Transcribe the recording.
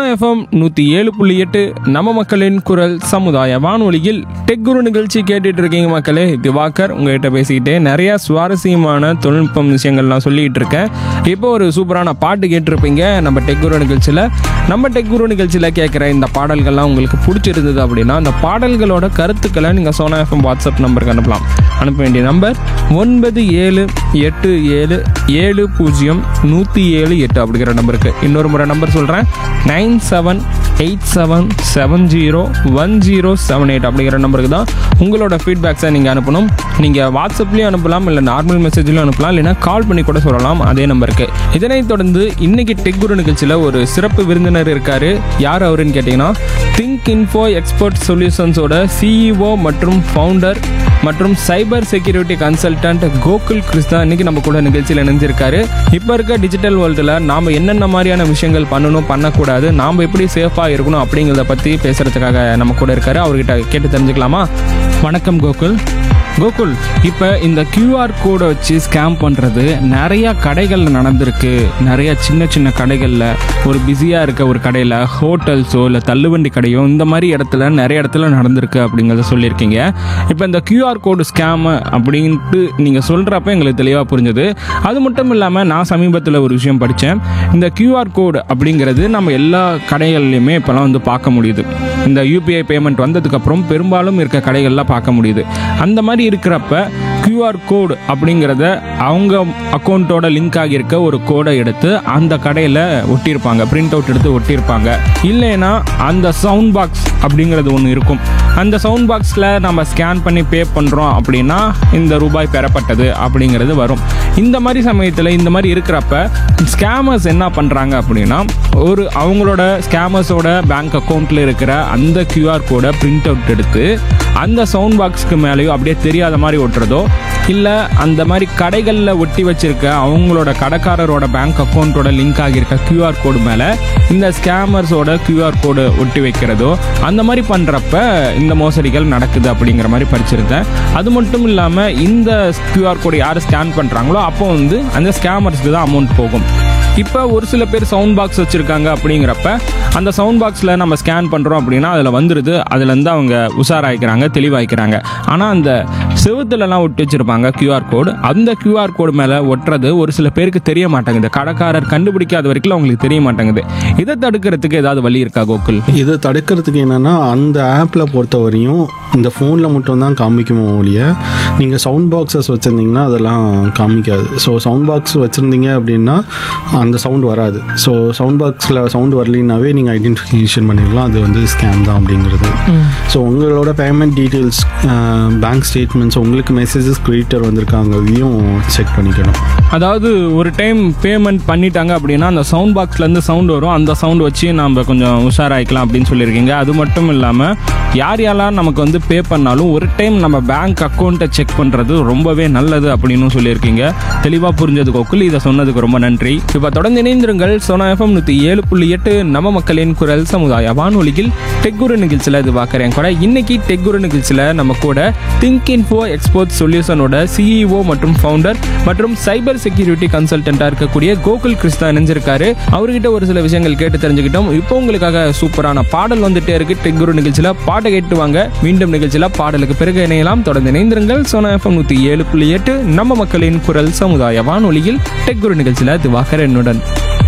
FM நூற்றி ஏழு புள்ளி எட்டு நம்ம மக்களின் குரல் சமுதாய வானொலியில் டெக் குரு நிகழ்ச்சி கேட்டுட்டு இருக்கீங்க மக்களே திவாகர் உங்ககிட்ட பேசிக்கிட்டே நிறைய சுவாரஸ்யமான தொழில்நுட்பம் விஷயங்கள்லாம் சொல்லிட்டு இருக்கேன் இப்போ ஒரு சூப்பரான பாட்டு கேட்டிருப்பீங்க நம்ம டெக் குரு நிகழ்ச்சியில் நம்ம டெக் குரு நிகழ்ச்சியில் கேட்குற இந்த பாடல்கள்லாம் உங்களுக்கு பிடிச்சிருந்தது அப்படின்னா அந்த பாடல்களோட கருத்துக்களை நீங்கள் சோனா எஃப்எம் வாட்ஸ்அப் நம்பருக்கு அனுப்பலாம் அனுப்ப வேண்டிய நம்பர் ஒன்பது ஏழு எட்டு ஏழு ஏழு பூஜ்ஜியம் நூற்றி ஏழு எட்டு அப்படிங்கிற நம்பருக்கு இன்னொரு முறை நம்பர் சொல்கிறேன் nine seven eight seven seven zero one zero seven eight அப்படிங்கிற நம்பருக்கு தான் உங்களோட ஃபீட்பேக்ஸை நீங்கள் அனுப்பணும் நீங்கள் வாட்ஸ்அப்லேயும் அனுப்பலாம் இல்லை நார்மல் மெசேஜ்லையும் அனுப்பலாம் இல்லைனா கால் பண்ணி கூட சொல்லலாம் அதே நம்பருக்கு இதனைத் தொடர்ந்து இன்னைக்கு டெக் குரு நிகழ்ச்சியில் ஒரு சிறப்பு விருந்தினர் இருக்காரு யார் அவருன்னு கேட்டிங்கன்னா திங்க் இன்ஃபோ எக்ஸ்பர்ட் சொல்யூஷன்ஸோட சிஇஓ மற்றும் ஃபவுண்டர் மற்றும் cyber security consultant Gokul Krishna இன்னைக்கு நம்ம கூட நிகழ்ச்சியில் இணைஞ்சிருக்காரு இப்போ இருக்க டிஜிட்டல் வேர்ல்டில் நாம் என்னென்ன மாதிரியான விஷயங்கள் பண்ணணும் பண்ணக்கூடாது நாம் எப்படி சேஃபாக இருக்கணும் அப்படிங்கிறத பற்றி பேசுறதுக்காக நம்ம கூட இருக்காரு அவர்கிட்ட கேட்டு தெரிஞ்சுக்கலாமா வணக்கம் கோகுல் கோகுல் இப்போ இந்த QR கோடை வச்சு ஸ்கேம் பண்ணுறது நிறையா கடைகளில் நடந்திருக்கு நிறைய சின்ன சின்ன கடைகளில் ஒரு பிஸியாக இருக்க ஒரு கடையில் ஹோட்டல்ஸோ இல்லை தள்ளுவண்டி கடையோ இந்த மாதிரி இடத்துல நிறைய இடத்துல நடந்திருக்கு அப்படிங்கிறத சொல்லியிருக்கீங்க இப்போ இந்த QR கோடு ஸ்கேமு அப்படின்ட்டு நீங்கள் சொல்கிறப்ப எங்களுக்கு தெளிவாக புரிஞ்சுது அது மட்டும் இல்லாமல் நான் சமீபத்தில் ஒரு விஷயம் படித்தேன் இந்த QR கோடு அப்படிங்கிறது நம்ம எல்லா கடைகள்லையுமே இப்போலாம் வந்து பார்க்க முடியுது இந்த யூபிஐ பேமெண்ட் வந்ததுக்கப்புறம் பெரும்பாலும் இருக்க கடைகள்லாம் பார்க்க முடியுது அந்த மாதிரி இருக்கிறப்ப QR கோடு அப்படிங்கிறத அவங்க அக்கௌண்ட்டோட லிங்க் ஆகியிருக்க ஒரு கோடை எடுத்து அந்த கடையில் ஒட்டியிருப்பாங்க பிரிண்ட் அவுட் எடுத்து ஒட்டியிருப்பாங்க இல்லைன்னா அந்த சவுண்ட் பாக்ஸ் அப்படிங்கிறது ஒன்று இருக்கும் அந்த சவுண்ட் பாக்ஸில் நம்ம ஸ்கேன் பண்ணி பே பண்ணுறோம் அப்படின்னா இந்த ரூபாய் பெறப்பட்டது அப்படிங்கிறது வரும் இந்த மாதிரி சமயத்தில் இந்த மாதிரி இருக்கிறப்ப ஸ்கேமர்ஸ் என்ன பண்ணுறாங்க அப்படின்னா ஒரு அவங்களோட ஸ்கேமர்ஸோட பேங்க் அக்கௌண்ட்டில் இருக்கிற அந்த QR கோடை பிரிண்ட் அவுட் எடுத்து அந்த சவுண்ட் பாக்ஸ்க்கு மேலேயோ அப்படியே தெரியாத மாதிரி ஒட்டுறதோ இல்லை அந்த மாதிரி கடைகளில் ஒட்டி வச்சிருக்க அவங்களோட கடைக்காரரோட பேங்க் அக்கௌண்ட்டோட லிங்க் ஆகியிருக்க QR கோடு மேலே இந்த ஸ்கேமர்ஸோட QR கோடு ஒட்டி வைக்கிறதோ அந்த மாதிரி பண்ணுறப்ப இந்த மோசடிகள் நடக்குது அப்படிங்கிற மாதிரி படிச்சிருந்தேன் அது மட்டும் இல்லாமல் இந்த QR கோடு யார் ஸ்கேன் பண்ணுறாங்களோ அப்போ வந்து அந்த ஸ்கேமர்ஸ்க்கு தான் அமௌண்ட் போகும் இப்போ ஒரு சில பேர் சவுண்ட் பாக்ஸ் வச்சுருக்காங்க அப்படிங்கிறப்ப அந்த சவுண்ட் பாக்ஸில் நம்ம ஸ்கேன் பண்ணுறோம் அப்படின்னா அதில் வந்துடுது அதுலேருந்து அவங்க உஷாராயிக்கிறாங்க தெளிவாய்க்கிறாங்க ஆனால் அந்த செவுத்துலலாம் ஒட்டி வச்சுருப்பாங்க கியூஆர் கோடு அந்த கியூஆர் கோடு மேலே ஒட்டுறது ஒரு சில பேருக்கு தெரிய மாட்டேங்குது கடைக்காரர் கண்டுபிடிக்காத வரைக்கும் அவங்களுக்கு தெரிய மாட்டேங்குது இதை தடுக்கிறதுக்கு ஏதாவது வழி இருக்கா கோகுல் இதை தடுக்கிறதுக்கு என்னென்னா அந்த ஆப்பில் பொறுத்த வரையும் இந்த ஃபோனில் மட்டும்தான் காமிக்குமோ ஒழிய நீங்கள் சவுண்ட் பாக்ஸஸ் வச்சுருந்தீங்கன்னா அதெல்லாம் காமிக்காது ஸோ சவுண்ட் பாக்ஸ் வச்சுருந்தீங்க அப்படின்னா அந்த சவுண்ட் வராது ஸோ சவுண்ட் பாக்ஸில் சவுண்ட் வரலினாவே நீங்கள் ஐடென்டிஃபிகேஷன் பண்ணிடலாம் அது வந்து ஸ்கேம் தான் அப்படிங்கிறது ஸோ உங்களோட பேமெண்ட் டீட்டெயில்ஸ் பேங்க் ஸ்டேட்மெண்ட்ஸ் உங்களுக்கு மெசேஜஸ் கிரியேட்டர் வந்திருக்காங்கிறதையும் செக் பண்ணிக்கணும் அதாவது ஒரு டைம் பேமெண்ட் பண்ணிட்டாங்க அப்படின்னா அந்த சவுண்ட் பாக்ஸ்லேருந்து சவுண்ட் வரும் அந்த சவுண்ட் வச்சு நம்ம கொஞ்சம் உஷாராயிக்கலாம் அப்படின்னு சொல்லியிருக்கீங்க அது மட்டும் இல்லாமல் யார் யாரெல்லாம் நமக்கு வந்து பே பண்ணாலும் ஒரு டைம் நம்ம பேங்க் அக்கௌண்ட்டை செக் பண்ணுறது ரொம்பவே நல்லது அப்படின்னு சொல்லியிருக்கீங்க தெளிவாக புரிஞ்சது கோகுல் இதை சொன்னதுக்கு ரொம்ப நன்றி இப்போ தொடர்ந்து இணைந்திருங்கள் சோனா எஃப்எம் நூற்றி ஏழு புள்ளி எட்டு நம்ம மக்களின் குரல் சமுதாய வானொலியில் டெக்குரு நிகழ்ச்சியில் இது பார்க்குறேன் கூட இன்னைக்கு டெக்குரு நிகழ்ச்சியில் நம்ம கூட திங்க் இன்ஃபோ எக்ஸ்போர்ட் சொல்யூஷனோட சிஇஓ மற்றும் ஃபவுண்டர் மற்றும் சைபர் செக்யூரிட்டி கன்சல்டண்ட்டாக இருக்கக்கூடிய கோகுல் கிருஷ்ணா இணைஞ்சிருக்காரு அவர்கிட்ட ஒரு சில விஷயங்கள் கேட்டு தெரிஞ்சுக்கிட்டோம் இப்போ உங்களுக்காக சூப்பரான பாடல் வந்துட்டே இருக்கு டெக்குரு நிகழ்ச்சியில் பாட்டை கேட்டு வாங்க மீண்டும் நிகழ்ச்சியில் பாடலுக்கு பிறகு இணையலாம் தொடர்ந்து இணைந்திருங்கள் சோனா எஃப்எம் நூற்றி ஏழு புள்ளி எட்டு நம்ம மக்களின் குரல் சமுதாய வானொலியில் டெக்குரு நிகழ்ச்சியில் திவாகர் என்னுடன்